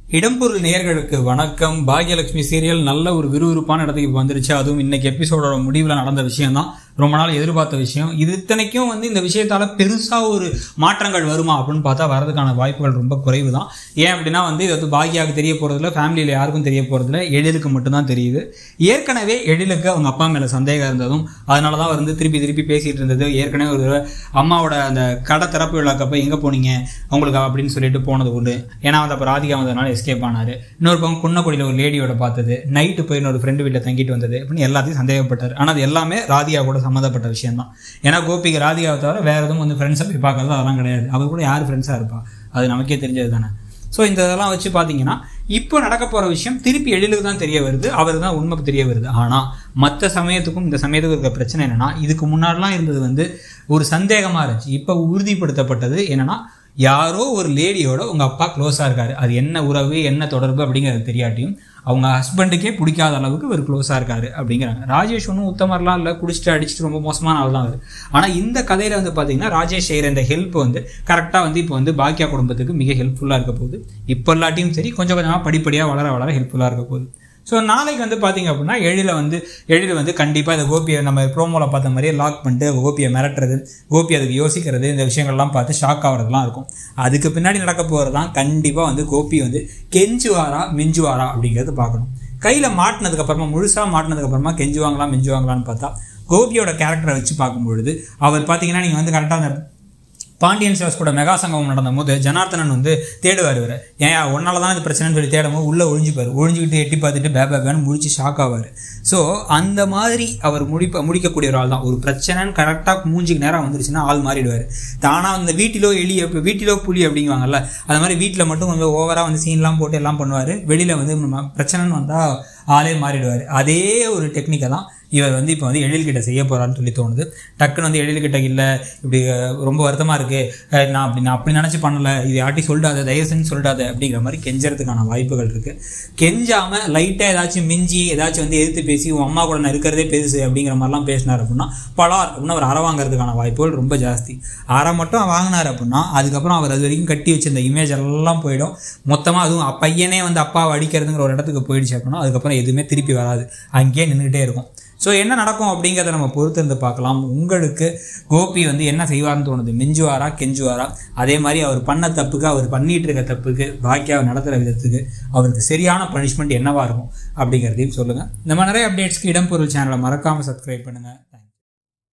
இடம்பொருள் நேயர்களுக்கு வணக்கம் பாக்யலட்சுமி சீரியல் நல்ல ஒரு விறுவிறுப்பான இடத்துக்கு இப்ப வந்துருச்சு அதுவும் இன்னைக்கு எபிசோடோட முடிவில் நடந்த விஷயம் தான் ரொம்ப நாள் எதிர்பார்த்த விஷயம் இது இத்தனைக்கும் வந்து இந்த விஷயத்தால பெருசா ஒரு மாற்றங்கள் வருமா அப்படின்னு பார்த்தா வரதுக்கான வாய்ப்புகள் ரொம்ப குறைவு தான் ஏன் அப்படின்னா வந்து இது வந்து பாக்யாவுக்கு தெரிய போறதில்ல ஃபேமிலியில் யாருக்கும் தெரிய போறதில்ல எழிலுக்கு மட்டும்தான் தெரியுது ஏற்கனவே எழிலுக்கு அவங்க அப்பா மேல சந்தேகம் இருந்ததும் அதனால தான் வந்து திருப்பி திருப்பி பேசிட்டு இருந்தது ஏற்கனவே ஒரு தடவை அம்மாவோட அந்த கடை திறப்பு விழாக்கப்ப எங்க போனீங்க உங்களுக்கு அப்படின்னு சொல்லிட்டு போனது உண்டு ஏன்னா வந்து அப்போ ராதிகா வந்ததுனால எஸ்கேப் ஆனாரு இன்னொரு பக்கம் குன்னக்குடியில் ஒரு லேடியோட பார்த்தது நைட்டு போய் இன்னொரு ஃப்ரெண்டு வீட்டில் தங்கிட்டு வந்தது அப்படின்னு எல்லாத்தையும் சந்தேகப்பட்டார் ஆனால் அது எல்லாமே ராதிகா கூட சம்மந்தப்பட்ட விஷயம் தான் ஏன்னா கோபிக்கு ராதிகாவை தவிர வேற எதுவும் வந்து ஃப்ரெண்ட்ஸை போய் பார்க்கறது அதெல்லாம் கிடையாது அவர் கூட யார் ஃப்ரெண்ட்ஸாக இருப்பா அது நமக்கே தெரிஞ்சது தானே ஸோ இந்த இதெல்லாம் வச்சு பார்த்தீங்கன்னா இப்போ நடக்க போகிற விஷயம் திருப்பி எழிலுக்கு தான் தெரிய வருது அவர் தான் உண்மைக்கு தெரிய வருது ஆனால் மற்ற சமயத்துக்கும் இந்த சமயத்துக்கும் இருக்க பிரச்சனை என்னன்னா இதுக்கு முன்னாடிலாம் இருந்தது வந்து ஒரு சந்தேகமாக இருந்துச்சு இப்போ உறுதிப்படுத்தப்பட்டது என்னன்னா யாரோ ஒரு லேடியோட உங்கள் அப்பா க்ளோஸாக இருக்காரு அது என்ன உறவு என்ன தொடர்பு அப்படிங்கிறது தெரியாட்டியும் அவங்க ஹஸ்பண்டுக்கே பிடிக்காத அளவுக்கு இவர் க்ளோஸாக இருக்காரு அப்படிங்கிறாங்க ராஜேஷ் ஒன்றும் உத்தமர்லாம் இல்லை குடிச்சிட்டு அடிச்சுட்டு ரொம்ப மோசமான ஆள் தான் அவர் ஆனால் இந்த கதையில் வந்து பார்த்தீங்கன்னா ராஜேஷ் செய்கிற இந்த ஹெல்ப் வந்து கரெக்டாக வந்து இப்போ வந்து பாக்கியா குடும்பத்துக்கு மிக ஹெல்ப்ஃபுல்லாக இருக்க போகுது இப்போ இல்லாட்டியும் சரி கொஞ்சம் கொஞ்சமாக படிப்படியாக வளர வளர ஹெல்ப்ஃபுல்லாக இருக்க போகுது ஸோ நாளைக்கு வந்து பார்த்தீங்க அப்படின்னா எழில வந்து எழில் வந்து கண்டிப்பாக இந்த கோபியை நம்ம ப்ரோமோவில் பார்த்த மாதிரியே லாக் பண்ணிட்டு கோபியை மிரட்டுறது கோபி அதுக்கு யோசிக்கிறது இந்த விஷயங்கள்லாம் பார்த்து ஷாக் ஆகிறதுலாம் இருக்கும் அதுக்கு பின்னாடி நடக்க போகிறது தான் கண்டிப்பாக வந்து கோபி வந்து கெஞ்சுவாரா மிஞ்சுவாரா அப்படிங்கிறது பார்க்கணும் கையில் மாட்டினதுக்கு அப்புறமா முழுசாக மாட்டினதுக்கு அப்புறமா கெஞ்சுவாங்களா மிஞ்சுவாங்களான்னு பார்த்தா கோபியோட கேரக்டரை வச்சு பார்க்கும்பொழுது அவர் பார்த்தீங்கன்னா நீங்கள் வந்து கரெக்டாக அந்த பாண்டியன் சிவாஸ் கூட மெகா சங்கமம் நடந்த போது ஜனார்த்தனன் வந்து தேடுவார் இவர் ஏன் ஒன்னால தான் இது பிரச்சனைன்னு சொல்லி தேடும் உள்ளே ஒழிஞ்சுப்பார் ஒழிஞ்சுக்கிட்டு எட்டி பார்த்துட்டு பே பேன்னு முடிச்சு ஷாக் ஆவார் ஸோ அந்த மாதிரி அவர் முடிப்ப முடிக்கக்கூடிய ஒரு ஆள் தான் ஒரு பிரச்சனைன்னு கரெக்டாக மூஞ்சிக்கு நேரம் வந்துருச்சுன்னா ஆள் மாறிடுவார் தானாக அந்த வீட்டிலோ எலி அப்ப- வீட்டிலோ புலி அப்படிங்குவாங்கல்ல அது மாதிரி வீட்டில் மட்டும் கொஞ்சம் ஓவராக வந்து சீன்லாம் போட்டு எல்லாம் பண்ணுவார் வெளியில் வந்து நம்ம பிரச்சனைன்னு வந்தால் ஆளே மாறிடுவார் அதே ஒரு டெக்னிக்கை தான் இவர் வந்து இப்போ வந்து எழில்கிட்ட செய்ய போகிறான்னு சொல்லி தோணுது டக்குன்னு வந்து எழில்கிட்ட இல்லை இப்படி அஹ், ரொம்ப வருத்தமாக இருக்குது நான் அப்படி நான் அப்படி நினச்சி பண்ணலை இது யார்ட்டையும் சொல்லிடாத தயவு செஞ்சு சொல்லிடாத அப்படிங்கிற மாதிரி கெஞ்சறதுக்கான வாய்ப்புகள் இருக்குது கெஞ்சாமல் லைட்டாக ஏதாச்சும் மிஞ்சி ஏதாச்சும் வந்து எதிர்த்து பேசி உன் அம்மா கூட நான் இருக்கிறதே பெருசு அப்படிங்கிற மாதிரிலாம் பேசினார் அப்படின்னா பலார் அப்படின்னு அவர் அற வாங்குறதுக்கான வாய்ப்புகள் ரொம்ப ஜாஸ்தி அரை மட்டும் வாங்கினார் அப்படின்னா அதுக்கப்புறம் அவர் அது வரைக்கும் கட்டி வச்சிருந்த இமேஜ் எல்லாம் போயிடும் மொத்தமாக அதுவும் அப்~ பையனே வந்து அப்பாவை அடிக்கிறதுங்கிற ஒரு இடத்துக்கு போயிடுச்சு அப்படின்னா அதுக்கப்புறம் எதுவுமே திருப்பி வராது அங்கேயே நின்றுக்கிட்டே இருக்கும் ஸோ என்ன நடக்கும் அப்படிங்கிறத நம்ம பொறுத்து இருந்து பார்க்கலாம் உங்களுக்கு கோபி வந்து என்ன செய்வார்னு தோணுது மிஞ்சுவாரா கெஞ்சுவாரா அதே மாதிரி அவர் பண்ண தப்புக்கு அவர் பண்ணிட்டு இருக்க தப்புக்கு பாக்கியாவை நடத்துகிற விதத்துக்கு அவருக்கு சரியான பனிஷ்மெண்ட் என்னவா இருக்கும் அப்படிங்கிறதையும் சொல்லுங்கள் இந்த மாதிரி நிறைய அப்டேட்ஸ்க்கு இடம்பொருள் சேனலை மறக்காமல் சப்ஸ்கிரைப் பண்ணுங்கள்